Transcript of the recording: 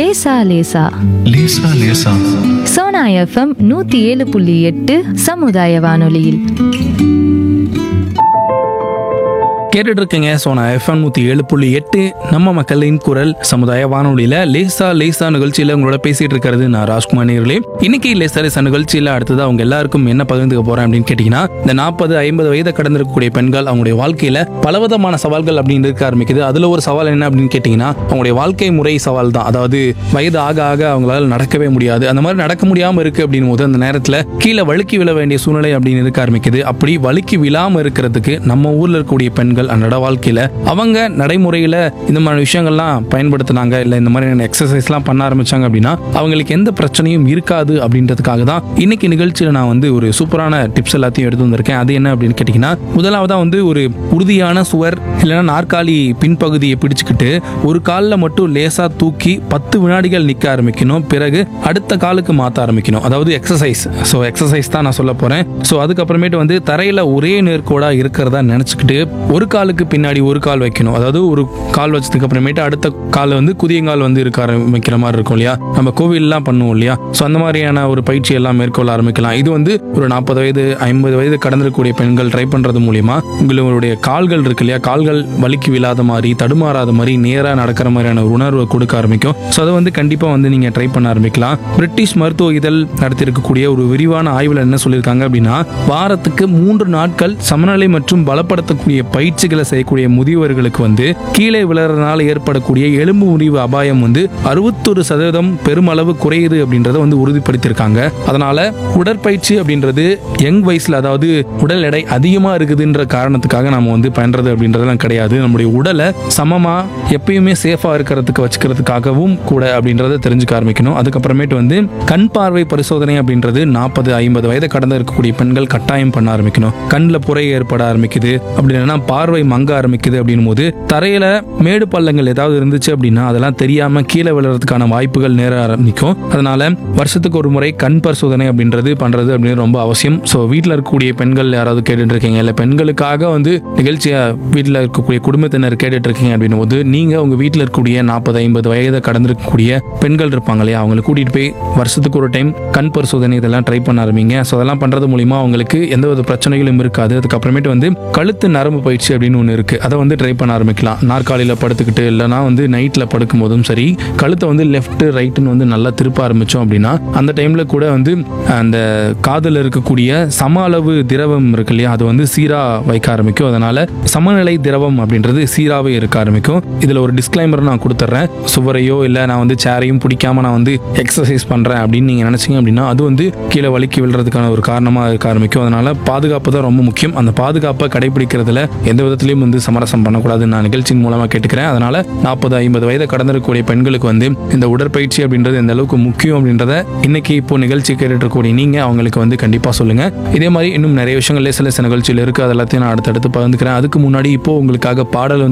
லேசா லேசா லேசா லேசா சோனா எஃப்எம் நூத்தி ஏழு புள்ளி எட்டு சமுதாய வானொலியில் கேட்டுட்டு இருக்கீங்க சோனா எஃப்எம் நூற்றி ஏழு புள்ளி எட்டு நம்ம மக்களின் குரல் சமுதாய வானொலியில் லேசா லேசா நிகழ்ச்சியில் உங்களோட பேசிட்டு இருக்கிறது நான் ராஜ்குமார் நேர்களே இன்னைக்கு லேசா லேசா நிகழ்ச்சியில் அடுத்தது அவங்க எல்லாருக்கும் என்ன பகிர்ந்துக்க போறேன் அப்படின்னு கேட்டிங்கன்னா இந்த நாற்பது ஐம்பது வயதை கடந்திருக்கக்கூடிய பெண்கள் அவங்களுடைய வாழ்க்கையில பலவிதமான சவால்கள் அப்படின்னு இருக்க ஆரம்பிக்குது அதுல ஒரு சவால் என்ன அப்படின்னு கேட்டிங்கன்னா அவங்களுடைய வாழ்க்கை முறை சவால் தான் அதாவது வயது ஆக ஆக அவங்களால நடக்கவே முடியாது அந்த மாதிரி நடக்க முடியாம இருக்கு அப்படின் போது அந்த நேரத்தில் கீழே வழுக்கி விழ வேண்டிய சூழ்நிலை அப்படின்னு இருக்க ஆரம்பிக்குது அப்படி வழுக்கி விழாம இருக்கிறதுக்கு நம்ம ஊர்ல இருக்கக்கூடிய பெண்கள் அன்றாட வாழ்க்கையில அவங்க நடைமுறையில இந்த மாதிரி விஷயங்கள்லாம் பயன்படுத்தினாங்க இல்ல இந்த மாதிரி எக்ஸசைஸ்லாம் பண்ண ஆரம்பிச்சாங்க அப்படின்னா அவங்களுக்கு எந்த பிரச்சனையும் இருக்காது அப்படின்றதுக்காக தான் இன்னைக்கு நிகழ்ச்சியில நான் வந்து ஒரு சூப்பரான டிப்ஸ் எல்லாத்தையும் எடுத்து வந்திருக்கேன் அது என்ன அப்படின்னு கேட்டிங்கன்னா முதலாவதா வந்து ஒரு உறுதியான சுவர் இல்லைன்னா நாற்காலி பின்பகுதியை பிடிச்சுக்கிட்டு ஒரு காலில் மட்டும் லேசா தூக்கி பத்து வினாடிகள் நிற்க ஆரம்பிக்கணும் பிறகு அடுத்த காலுக்கு மாற்ற ஆரம்பிக்கணும் அதாவது எக்ஸசைஸ் ஸோ எக்ஸசைஸ் தான் நான் சொல்ல போறேன் ஸோ அதுக்கப்புறமேட்டு வந்து தரையில ஒரே நேர்கோடா இருக்கிறதா நினைச்சுக்கிட்டு ஒரு காலுக்கு பின்னாடி ஒரு கால் வைக்கணும் அதாவது ஒரு கால் வச்சதுக்கு அப்புறமேட்டு அடுத்த கால் வந்து குதியங்கால் வந்து இருக்க ஆரம்பிக்கிற மாதிரி இருக்கும் இல்லையா நம்ம கோவில்லாம் பண்ணுவோம் இல்லையா ஸோ அந்த மாதிரியான ஒரு பயிற்சி எல்லாம் மேற்கொள்ள ஆரம்பிக்கலாம் இது வந்து ஒரு நாற்பது வயது ஐம்பது வயது கடந்திருக்கக்கூடிய பெண்கள் ட்ரை பண்றது மூலியமா உங்களுடைய கால்கள் இருக்கு இல்லையா கால்கள் வலிக்கு விழாத மாதிரி தடுமாறாத மாதிரி நேராக நடக்கிற மாதிரியான ஒரு உணர்வை கொடுக்க ஆரம்பிக்கும் ஸோ அதை வந்து கண்டிப்பாக வந்து நீங்கள் ட்ரை பண்ண ஆரம்பிக்கலாம் பிரிட்டிஷ் மருத்துவ இதழ் நடத்தியிருக்கக்கூடிய ஒரு விரிவான ஆய்வில் என்ன சொல்லியிருக்காங்க அப்படின்னா வாரத்துக்கு மூன்று நாட்கள் சமநிலை மற்றும் பலப்படுத்தக்கூடிய பயிற்சிகளை செய்யக்கூடிய முதியவர்களுக்கு வந்து கீழே விழறதுனால ஏற்படக்கூடிய எலும்பு முறிவு அபாயம் வந்து அறுபத்தொரு சதவீதம் பெருமளவு குறையுது அப்படின்றத வந்து உறுதிப்படுத்தியிருக்காங்க அதனால உடற்பயிற்சி அப்படின்றது யங் வயசுல அதாவது உடல் எடை அதிகமாக இருக்குதுன்ற காரணத்துக்காக நம்ம வந்து பண்றது அப்படின்றதெல்லாம் கிடையாது நம்முடைய உடலை சமமா எப்பயுமே சேஃபா இருக்கிறதுக்கு வச்சுக்கிறதுக்காகவும் கூட அப்படின்றத தெரிஞ்சுக்க ஆரம்பிக்கணும் அதுக்கப்புறமேட்டு வந்து கண் பார்வை பரிசோதனை அப்படின்றது நாற்பது ஐம்பது வயது கடந்து இருக்கக்கூடிய பெண்கள் கட்டாயம் பண்ண ஆரம்பிக்கணும் கண்ணில் புரை ஏற்பட ஆரம்பிக்குது அப்படி இல்லைன்னா பார்வை மங்க ஆரம்பிக்குது அப்படின்னும் போது தரையில மேடு பள்ளங்கள் ஏதாவது இருந்துச்சு அப்படின்னா அதெல்லாம் தெரியாம கீழே விழுறதுக்கான வாய்ப்புகள் நேர ஆரம்பிக்கும் அதனால வருஷத்துக்கு ஒரு முறை கண் பரிசோதனை அப்படின்றது பண்றது அப்படின்னு ரொம்ப அவசியம் ஸோ வீட்டில் இருக்கக்கூடிய பெண்கள் யாராவது கேட்டுட்டு இருக்கீங்க இல்லை பெண்களுக்காக வந்து நிகழ்ச்சியை வீட்டில் இருக்கக்கூடிய குடும்பத்தினர் கேட்டுட்டு இருக்கீங்க அப்படின்னும் போது நீங்க உங்க வீட்டில் இருக்கக்கூடிய நாற்பது ஐம்பது வயதை கடந்திருக்கக்கூடிய பெண்கள் இருப்பாங்க இல்லையா அவங்களை கூட்டிட்டு போய் வருஷத்துக்கு ஒரு டைம் கண் பரிசோதனை இதெல்லாம் ட்ரை பண்ண ஆரம்பிங்க ஸோ அதெல்லாம் பண்றது மூலியமா அவங்களுக்கு எந்த வித பிரச்சனைகளும் இருக்காது அதுக்கப்புறமேட்டு வந்து கழுத்து நரம்பு பயிற்சி அப்படின்னு ஒன்று இருக்கு அதை வந்து ட்ரை பண்ண ஆரம்பிக்கலாம் நாற்காலியில் படுத்துக்கிட்டு இல்லைனா வந்து நைட்டில் படுக்கும் போதும் சரி கழுத்தை வந்து லெஃப்ட் ரைட்டுன்னு வந்து நல்லா திருப்ப ஆரம்பிச்சோம் அப்படின்னா அந்த டைம்ல கூட வந்து அந்த காதில் இருக்கக்கூடிய சம அளவு திரவம் இருக்கு இல்லையா அது வந்து சீரா வைக்க ஆரம்பிக்கும் அதனால சமநிலை திரவம் அப்படின்றது சீராவே இருக்க ஆரம்பிக்கும் இதுல ஒரு டிஸ்க்ளைமர் நான் கொடுத்துட்றேன் சுவரையோ இல்லை நான் வந்து சேரையும் பிடிக்காம நான் வந்து எக்ஸசைஸ் பண்றேன் அப்படின்னு நீங்க நினைச்சீங்க அப்படின்னா அது வந்து கீழே வலிக்கு விழுறதுக்கான ஒரு காரணமா இருக்க ஆரம்பிக்கும் அதனால பாதுகாப்பு தான் ரொம்ப முக்கியம் அந்த பாதுகாப்பை கடைபிடிக்கிறதுல எந்த விதத்திலையும் வந்து சமரசம் பண்ணக்கூடாதுன்னு நான் நிகழ்ச்சியின் மூலமா கேட்டுக்கிறேன் அதனால நாற்பது ஐம்பது வயதை கடந்திருக்கக்கூடிய பெண்களுக்கு வந்து இந்த உடற்பயிற்சி அப்படின்றது எந்த அளவுக்கு முக்கியம் அப்படின்றத இன்னைக்கு இப்போ நிகழ்ச்சி கேட்டுட்டு இருக்கக்கூடிய நீங்க அவங்களுக்கு வந்து கண்டிப்பா சொல்லுங்க இதே மாதிரி இன்னும் நிறைய விஷயங்கள் சில சில நிகழ்ச்சியில் இருக்கு அது எல்லாத்தையும் நான் அடுத்தடுத்து பகிர்ந்துக்கிறேன் அதுக்கு முன்னாடி இப்போ உங்களுக்காக பாடல் வந்து